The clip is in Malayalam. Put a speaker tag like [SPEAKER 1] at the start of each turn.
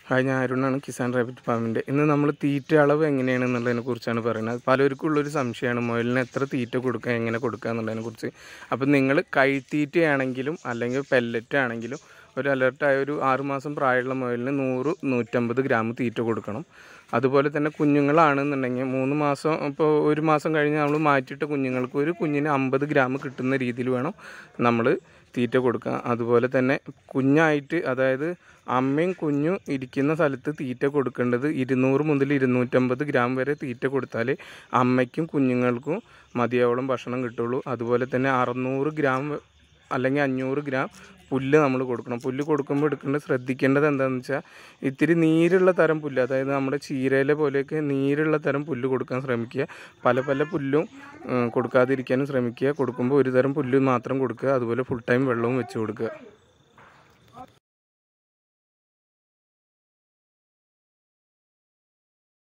[SPEAKER 1] ഹായ് ഞാൻ അരുണാണ് കിസാൻ റാബിറ്റ് ഫാമിൻ്റെ ഇന്ന് നമ്മൾ തീറ്റ അളവ് എങ്ങനെയാണെന്നുള്ളതിനെ കുറിച്ചാണ് പറയുന്നത് പലർക്കും ഉള്ളൊരു സംശയമാണ് മുയലിന് എത്ര തീറ്റ കൊടുക്കുക എങ്ങനെ കൊടുക്കുക എന്നുള്ളതിനെ കുറിച്ച് അപ്പം നിങ്ങൾ കൈത്തീറ്റയാണെങ്കിലും അല്ലെങ്കിൽ പെല്ലറ്റ് ആണെങ്കിലും ഒരു അലർട്ടായ ഒരു ആറുമാസം പ്രായമുള്ള മുയലിന് നൂറ് നൂറ്റമ്പത് ഗ്രാം തീറ്റ കൊടുക്കണം അതുപോലെ തന്നെ കുഞ്ഞുങ്ങളാണെന്നുണ്ടെങ്കിൽ മൂന്ന് മാസം ഇപ്പോൾ ഒരു മാസം കഴിഞ്ഞ് നമ്മൾ മാറ്റിയിട്ട കുഞ്ഞുങ്ങൾക്ക് ഒരു കുഞ്ഞിന് അമ്പത് ഗ്രാം കിട്ടുന്ന രീതിയിൽ വേണം നമ്മൾ തീറ്റ കൊടുക്കുക അതുപോലെ തന്നെ കുഞ്ഞായിട്ട് അതായത് അമ്മയും കുഞ്ഞും ഇരിക്കുന്ന സ്ഥലത്ത് തീറ്റ കൊടുക്കേണ്ടത് ഇരുന്നൂറ് മുതൽ ഇരുന്നൂറ്റമ്പത് ഗ്രാം വരെ തീറ്റ കൊടുത്താൽ അമ്മയ്ക്കും കുഞ്ഞുങ്ങൾക്കും മതിയാവോളം ഭക്ഷണം കിട്ടുള്ളൂ അതുപോലെ തന്നെ അറുന്നൂറ് ഗ്രാം അല്ലെങ്കിൽ അഞ്ഞൂറ് ഗ്രാം പുല്ല് നമ്മൾ കൊടുക്കണം പുല്ല് കൊടുക്കുമ്പോൾ എടുക്കേണ്ടത് ശ്രദ്ധിക്കേണ്ടത് എന്താണെന്ന് വെച്ചാൽ ഇത്തിരി നീരുള്ള തരം പുല്ല് അതായത് നമ്മുടെ ചീരയില പോലെയൊക്കെ നീരുള്ള തരം പുല്ല് കൊടുക്കാൻ ശ്രമിക്കുക പല പല പുല്ലും ഉം, കൊടുക്കാതിരിക്കാനും ശ്രമിക്കുക കൊടുക്കുമ്പോൾ ഒരു തരം പുല്ല് മാത്രം കൊടുക്കുക അതുപോലെ ഫുൾ ടൈം വെള്ളവും വെച്ച് കൊടുക്കുക